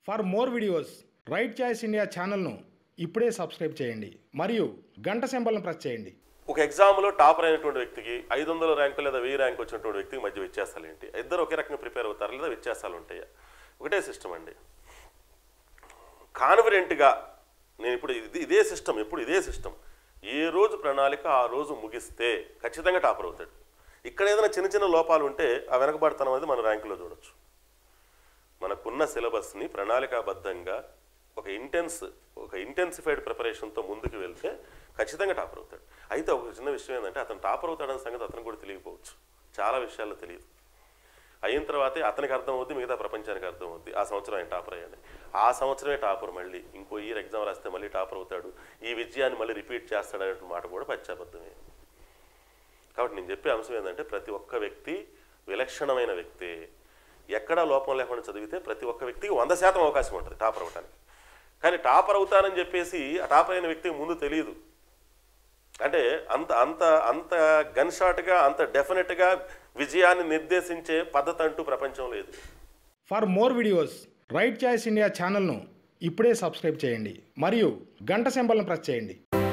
for more videos right choice India ఛానల్ను ఇప్పుడే subscribe చేయండి మరియు గంట సింబల్ను ప్రెస్ చేయండి ఒక ఎగ్జామ్లో టాపర్ అయినటువంటి వ్యక్తికి ఐదు వందల ర్యాంకు లేదా వెయ్యి ర్యాంక్ వచ్చినటువంటి వ్యక్తికి మధ్య వ్యత్యాసాలు ఏంటి ఇద్దరు ఒకే రకంగా ప్రిపేర్ అవుతారు లేదా వ్యత్యాసాలు ఉంటాయా ఒకటే సిస్టమ్ అండి కాన్ఫిడెంట్గా నేను ఇప్పుడు ఇది ఇదే సిస్టమ్ ఎప్పుడు ఇదే సిస్టమ్ ఏ రోజు ప్రణాళిక ఆ రోజు ముగిస్తే ఖచ్చితంగా టాపర్ అవుతాడు ఇక్కడ ఏదైనా చిన్న చిన్న లోపాలు ఉంటే ఆ వెనకబడతనం అనేది మన ర్యాంకులో చూడొచ్చు మనకున్న సిలబస్ని ప్రణాళికాబద్ధంగా ఒక ఇంటెన్స్ ఒక ఇంటెన్సిఫైడ్ ప్రిపరేషన్తో ముందుకు వెళ్తే ఖచ్చితంగా టాపర్ అవుతాడు అయితే ఒక చిన్న విషయం ఏంటంటే అతను టాపర్ అవుతాడన్న సంగతి అతను కూడా తెలియకపోవచ్చు చాలా విషయాల్లో తెలియదు అయిన తర్వాతే అతనికి అర్థమవుద్ది మిగతా ప్రపంచానికి అర్థమవుద్ది ఆ సంవత్సరం ఆయన టాపర్ అయ్యాడు ఆ సంవత్సరమే టాపర్ మళ్ళీ ఇంకో ఇయర్ ఎగ్జామ్ రాస్తే మళ్ళీ టాపర్ అవుతాడు ఈ విజయాన్ని మళ్ళీ రిపీట్ చేస్తాడు అనే మాట కూడా పశ్చాబద్ధమే కాబట్టి నేను చెప్పే అంశం ఏంటంటే ప్రతి ఒక్క వ్యక్తి విలక్షణమైన వ్యక్తి ఎక్కడా లోపం లేకుండా చదివితే ప్రతి ఒక్క వ్యక్తికి వంద శాతం అవకాశం ఉంటుంది టాపర్ అవడానికి కానీ టాపర్ అవుతానని చెప్పేసి ఆ టాపర్ అయిన వ్యక్తికి ముందు తెలియదు అంటే అంత అంత అంత గన్ షాట్గా అంత డెఫినెట్గా విజయాన్ని నిర్దేశించే పద్ధతి అంటూ ప్రపంచం లేదు for more videos right choice India ఛానల్ను ఇప్పుడే సబ్స్క్రైబ్ చేయండి మరియు గంట సింబల్ను ప్రెస్ చేయండి